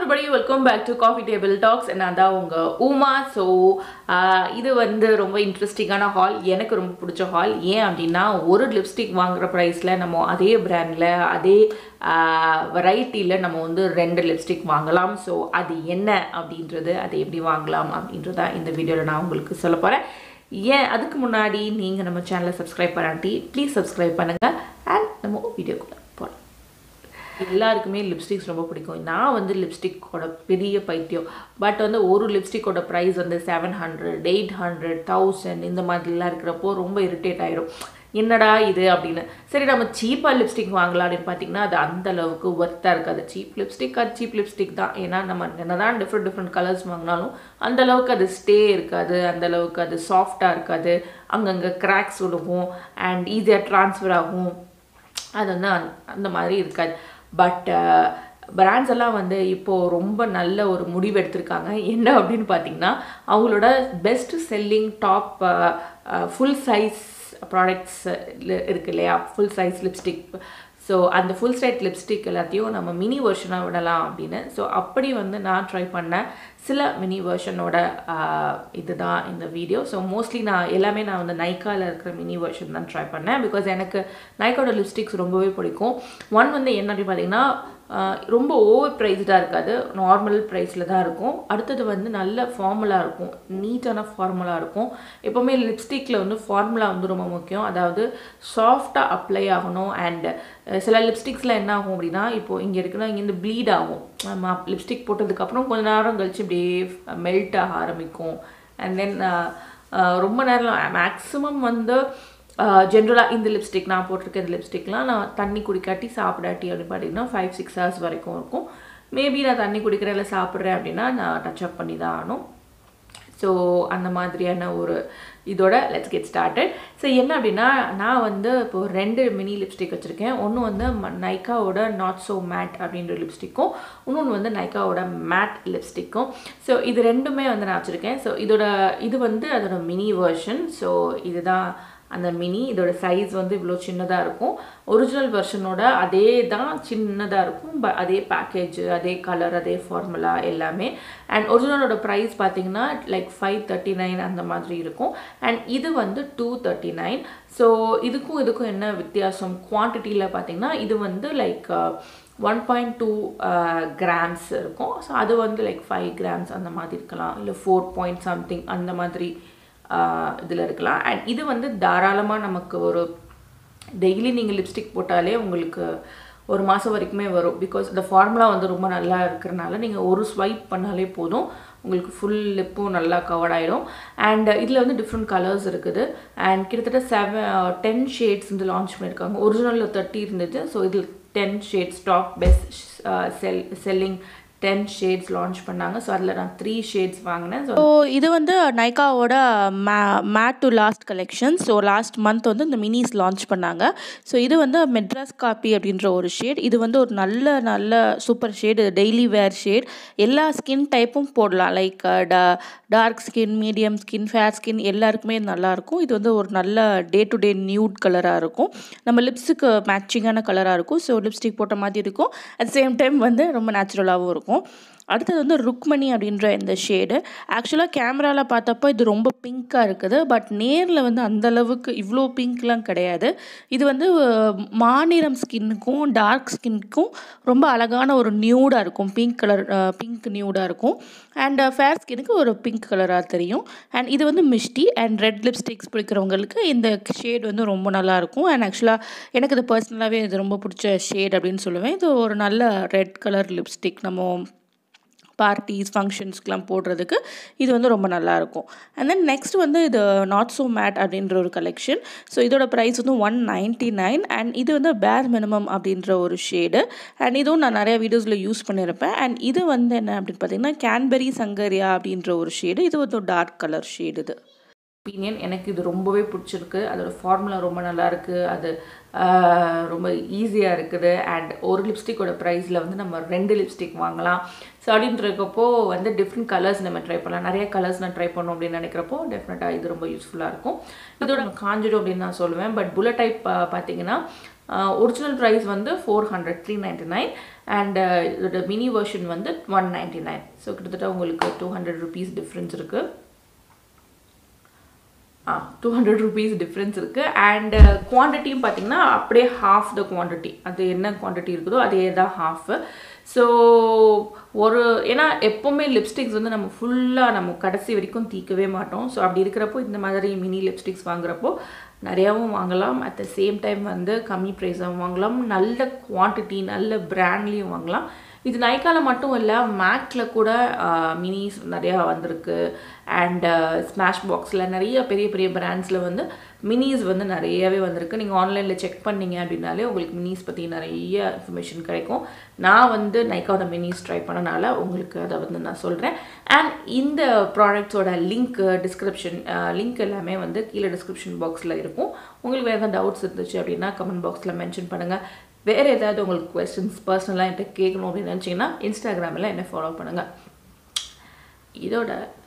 everybody welcome back to coffee table talks நான் தான் உங்கள் உமா ஸோ இது வந்து ரொம்ப இன்ட்ரெஸ்டிங்கான ஹால் எனக்கு ரொம்ப பிடிச்ச ஹால் ஏன் அப்படின்னா ஒரு லிப்ஸ்டிக் வாங்குற ப்ரைஸில் நம்ம அதே பிராண்டில் அதே வெரைட்டியில் நம்ம வந்து ரெண்டு லிப்ஸ்டிக் வாங்கலாம் ஸோ அது என்ன அப்படின்றது அதை எப்படி வாங்கலாம் அப்படின்றத இந்த வீடியோவில் நான் உங்களுக்கு சொல்ல போகிறேன் ஏன் அதுக்கு முன்னாடி நீங்கள் நம்ம சேனலை சப்ஸ்கிரைப் பண்ணாட்டி ப்ளீஸ் சப்ஸ்கிரைப் பண்ணுங்கள் அண்ட் நம்ம வீடியோக்குள்ளே போகலாம் எல்லாருக்குமே லிப்ஸ்டிக்ஸ் ரொம்ப பிடிக்கும் நான் வந்து லிப்ஸ்டிக்கோட பெரிய பைத்தியம் பட் வந்து ஒரு லிப்ஸ்டிக்கோட ப்ரைஸ் வந்து seven hundred eight hundred thousand இந்த மாதிரிலாம் இருக்கிறப்போ ரொம்ப இரிட்டேட் ஆகிடும் என்னடா இது அப்படின்னு சரி நம்ம சீப்பாக லிப்ஸ்டிக் வாங்கலாம் அப்படின்னு பார்த்தீங்கன்னா அது அந்த அளவுக்கு ஒர்த்தாக இருக்காது சீப் லிப்ஸ்டிக் அது சீப் லிப்ஸ்டிக் தான் ஏன்னா நம்ம என்னதான் டிஃப்ரெண்ட் டிஃப்ரெண்ட் கலர்ஸ் வாங்கினாலும் அந்த அளவுக்கு அது ஸ்டே இருக்காது அந்த அளவுக்கு அது சாஃப்டாக இருக்காது அங்கங்கே கிராக்ஸ் விழுகும் அண்ட் ஈஸியாக ட்ரான்ஸ்ஃபர் ஆகும் அது வந்து அந்த- அந்த மாதிரி இருக்காது பட் பிராண்ட்ஸ் எல்லாம் வந்து இப்போது ரொம்ப நல்ல ஒரு முடிவு எடுத்திருக்காங்க என்ன அப்படின்னு பார்த்தீங்கன்னா அவங்களோட best selling top full size products இருக்கு இல்லையா ஃபுல் சைஸ் லிப்ஸ்டிக் ஸோ அந்த ஃபுல் சைட் லிப்ஸ்டிக் எல்லாத்தையும் நம்ம மினி வெர்ஷனாக விடலாம் அப்படின்னு ஸோ அப்படி வந்து நான் ட்ரை பண்ணேன் சில மினி வெர்ஷனோட இதுதான் இந்த வீடியோ ஸோ மோஸ்ட்லி நான் எல்லாமே நான் வந்து நைக்காவில் இருக்கிற மினி வெர்ஷன் தான் ட்ரை பண்ணேன் பிகாஸ் எனக்கு நைக்காவோட லிப்ஸ்டிக்ஸ் ரொம்பவே பிடிக்கும் ஒன் வந்து என்ன அப்படின்னு பார்த்தீங்கன்னா ஆஹ் ரொம்ப ஓவர் ப்ரைஸ்டாக இருக்காது நார்மல் ப்ரைஸில் தான் இருக்கும் அடுத்தது வந்து நல்ல ஃபார்முலாக இருக்கும் நீட்டான ஃபார்முலாக இருக்கும் எப்போவுமே லிப்ஸ்டிக்கில் வந்து ஃபார்முலா வந்து ரொம்ப முக்கியம் அதாவது சாஃப்டாக அப்ளை ஆகணும் அண்ட் சில லிப்ஸ்டிக்ஸில் என்ன ஆகும் அப்படின்னா இப்போது இங்கே இருக்குன்னா இங்கேருந்து ப்ளீட் ஆகும் நம்ம லிப்ஸ்டிக் போட்டதுக்கப்புறம் கொஞ்ச நேரம் கழிச்சு இப்படியே மெல்ட் ஆக ஆரம்பிக்கும் அண்ட் தென் ரொம்ப நேரம் மேக்ஸிமம் வந்து ஜென்ரலாக இந்த லிப்ஸ்டிக் நான் போட்டிருக்க இந்த லிப்ஸ்டிக்லாம் நான் தண்ணி குடிக்காட்டி சாப்பிடாட்டி அப்படின்னு பார்த்தீங்கன்னா ஃபைவ் சிக்ஸ் ஹவர்ஸ் வரைக்கும் இருக்கும் மேபி நான் தண்ணி குடிக்கிறேன் இல்லை சாப்பிட்றேன் அப்படின்னா நான் டச் அப் பண்ணி தான் ஆகணும் ஸோ அந்த மாதிரியான ஒரு இதோட லெட்ஸ் கெட் ஸ்டார்டட் ஸோ என்ன அப்படின்னா நான் வந்து இப்போ ரெண்டு மினி லிப்ஸ்டிக் வச்சுருக்கேன் ஒன்று வந்து ம- நைக்காவோட நாட் ஸோ மேட் அப்படின்ற லிப்ஸ்டிக்கும் இன்னொன்று வந்து நைக்காவோட மேட் லிப்ஸ்டிக்கும் ஸோ இது ரெண்டுமே வந்து நான் வச்சுருக்கேன் ஸோ இதோட இது வந்து அதோட மினி வெர்ஷன் ஸோ இதுதான் அந்த மினி இதோட சைஸ் வந்து இவ்வளோ சின்னதாக இருக்கும் ஒரிஜினல் வெர்ஷனோட அதே தான் சின்னதாக இருக்கும் ப அதே பேக்கேஜ் அதே கலர் அதே ஃபார்முலா எல்லாமே அண்ட் ஒரிஜினலோட ப்ரைஸ் பார்த்தீங்கன்னா லைக் ஃபைவ் தேர்ட்டி நைன் அந்த மாதிரி இருக்கும் அண்ட் இது வந்து டூ தேர்ட்டி நைன் ஸோ இதுக்கும் இதுக்கும் என்ன வித்தியாசம் குவான்டிட்டியில் பார்த்தீங்கன்னா இது வந்து like one point two grams இருக்கும் ஸோ அது வந்து லைக் ஃபைவ் கிராம்ஸ் அந்த மாதிரி இருக்கலாம் இல்லை ஃபோர் பாயிண்ட் சம்திங் அந்த மாதிரி இதில் இருக்கலாம் அண்ட் இது வந்து தாராளமாக நமக்கு ஒரு டெய்லி நீங்கள் லிப்ஸ்டிக் போட்டாலே உங்களுக்கு ஒரு மாதம் வரைக்குமே வரும் பிகாஸ் இந்த ஃபார்முலா வந்து ரொம்ப நல்லா இருக்கிறனால நீங்கள் ஒரு ஸ்வைப் பண்ணாலே போதும் உங்களுக்கு ஃபுல் லிப்பும் நல்லா கவர் ஆகிடும் அண்ட் இதில் வந்து டிஃப்ரெண்ட் கலர்ஸ் இருக்குது அண்ட் கிட்டத்தட்ட செவன் டென் ஷேட்ஸ் வந்து லான்ச் பண்ணியிருக்காங்க ஒரிஜினலில் தேர்ட்டி இருந்துச்சு ஸோ இதில் ten shades top best sell selling ten shades launch பண்ணாங்க ஸோ அதில் நான் த்ரீ ஷேட்ஸ் வாங்கினேன் ஸோ ஸோ இது வந்து நைக்காவோட மே matte to last collection so last month வந்து இந்த மினிஸ் லான்ச் பண்ணாங்க ஸோ இது வந்து மெட்ராஸ் காப்பி அப்படின்ற ஒரு ஷேட் இது வந்து ஒரு நல்ல நல்ல super shade daily wear shade எல்லா ஸ்கின் டைப்பும் போடலாம் like dark skin medium skin fair skin எல்லாருக்குமே இது நல்லாயிருக்கும் இது வந்து ஒரு நல்ல டே டு டே நியூட் கலராக இருக்கும் நம்ம லிப்ஸுக்கு மேட்சிங்கான கலராக இருக்கும் ஸோ லிப்ஸ்டிக் போட்ட மாதிரி இருக்கும் அட் சேம் டைம் வந்து ரொம்ப நேச்சுரலாகவும் இருக்கும் அடுத்தது வந்து ருக்மணி அப்படின்ற இந்த ஷேடு ஆக்சுவலாக கேமராவில் பார்த்தப்போ இது ரொம்ப பிங்க்காக இருக்குது பட் நேரில் வந்து அந்த அளவுக்கு இவ்வளோ பிங்க்லாம் கிடையாது இது வந்து அஹ், மாநிறம் ஸ்கின்னுக்கும் டார்க் ஸ்கின்னுக்கும் ரொம்ப அழகான ஒரு நியூடாக இருக்கும் பிங்க் கலர் பிங்க் நியூடாக இருக்கும் அண்ட் ஃபேர் ஸ்கின்னுக்கு ஒரு பிங்க் கலராக தெரியும் அண்ட் இது வந்து மிஸ்டி அண்ட் ரெட் லிப்ஸ்டிக்ஸ் பிடிக்கிறவங்களுக்கு இந்த ஷேட் வந்து ரொம்ப நல்லா இருக்கும் அண்ட் ஆக்சுவலாக எனக்கு இது பர்சனலாகவே இது ரொம்ப பிடிச்ச ஷேட் அப்படின்னு சொல்லுவேன் இது ஒரு நல்ல ரெட் கலர் லிப்ஸ்டிக் நம்ம பார்ட்டிஸ் ஃபங்க்ஷன்ஸ்க்கெலாம் போடுறதுக்கு இது வந்து ரொம்ப நல்லாயிருக்கும் அண்ட் தென் நெக்ஸ்ட் வந்து இது நாட் ஸோ மேட் அப்படின்ற ஒரு கலெக்ஷன் ஸோ இதோட ப்ரைஸ் வந்து ஒன் நைன்ட்டி நைன் அண்ட் இது வந்து பேர் மினிமம் அப்படின்ற ஒரு ஷேடு அண்ட் இதுவும் நான் நிறைய வீடியோஸில் யூஸ் பண்ணியிருப்பேன் அண்ட் இது வந்து என்ன அப்படின்னு பார்த்தீங்கன்னா கேன்பெரி சங்கரியா அப்படின்ற ஒரு ஷேடு இது வந்து டார்க் கலர் ஷேடு இது ஒப்பீனியன் எனக்கு இது ரொம்பவே பிடிச்சிருக்கு அதோட ஃபார்முலா ரொம்ப நல்லா இருக்கு அது ஆஹ், ரொம்ப ஈஸியாக இருக்குது அண்ட் ஒரு லிப்ஸ்டிக்கோட ப்ரைஸில் வந்து நம்ம ரெண்டு லிப்ஸ்டிக் வாங்கலாம் ஸோ அப்படின்றக்கப்போ வந்து டிஃப்ரெண்ட் கலர்ஸ் நம்ம ட்ரை பண்ணலாம் நிறைய கலர்ஸ் நான் ட்ரை பண்ணோம் அப்படின்னு நினைக்கிறப்போ டெஃபினட்டாக இது ரொம்ப யூஸ்ஃபுல்லாக இருக்கும் இதோட காஞ்சிடும் அப்படின்னு நான் சொல்லுவேன் பட் புல்லட் டைப் பார்த்தீங்கன்னா ஒரிஜினல் ப்ரைஸ் வந்து four hundred three ninety nine and இதோட மினி வெர்ஷன் வந்து ஒன் நைன்டி நைன் ஸோ கிட்டத்தட்ட உங்களுக்கு டூ ஹண்ட்ரட் ருபீஸ் டிஃப்ரென்ஸ் இருக்குது ஆ டூ ஹண்ட்ரட் ருபீஸ் டிஃப்ரென்ஸ் இருக்குது அண்ட் குவான்டிட்டியும் பார்த்தீங்கன்னா அப்படியே ஹாஃப் த குவான்டிட்டி அது என்ன குவான்டிட்டி இருக்குதோ அதே தான் ஹாஃபு ஸோ ஒரு ஏன்னா எப்போவுமே லிப்ஸ்டிக்ஸ் வந்து நம்ம ஃபுல்லாக நம்ம கடைசி வரைக்கும் தீக்கவே மாட்டோம் ஸோ அப்படி இருக்கிறப்போ இந்த மாதிரி மினி லிப்ஸ்டிக்ஸ் வாங்குறப்போ நிறையாவும் வாங்கலாம் அட் த சேம் டைம் வந்து கம்மி ப்ரைஸாகவும் வாங்கலாம் நல்ல குவான்டிட்டி நல்ல பிராண்ட்லேயும் வாங்கலாம் இது நைக்காவில் மட்டும் இல்லை மேக்கில் கூட மினிஸ் நிறையா வந்திருக்கு அண்ட் ஸ்மாஷ் பாக்ஸில் நிறைய பெரிய பெரிய பிராண்ட்ஸில் வந்து மினிஸ் வந்து நிறையவே வந்திருக்கு நீங்கள் ஆன்லைனில் செக் பண்ணீங்க அப்படின்னாலே உங்களுக்கு மினிஸ் பற்றி நிறைய இன்ஃபர்மேஷன் கிடைக்கும் நான் வந்து நைக்காவோட மினிஸ் ட்ரை பண்ணனால உங்களுக்கு அதை வந்து நான் சொல்கிறேன் அண்ட் இந்த ப்ராடக்ட்ஸோட லிங்க் டிஸ்கிரிப்ஷன் லிங்க் எல்லாமே வந்து கீழே டிஸ்கிரிப்ஷன் பாக்ஸில் இருக்கும் உங்களுக்கு வேறு ஏதாவது டவுட்ஸ் இருந்துச்சு அப்படின்னா கமெண்ட் பாக்ஸில் மென்ஷன் பண்ணுங்கள் வேறு ஏதாவது உங்களுக்கு கொஸ்டின்ஸ் பர்சனலாக என்கிட்ட கேட்கணும் அப்படின்னு நினச்சிங்கன்னா இன்ஸ்டாகிராமில் என்ன ஃபாலோ பண்ணுங்கள் இதோட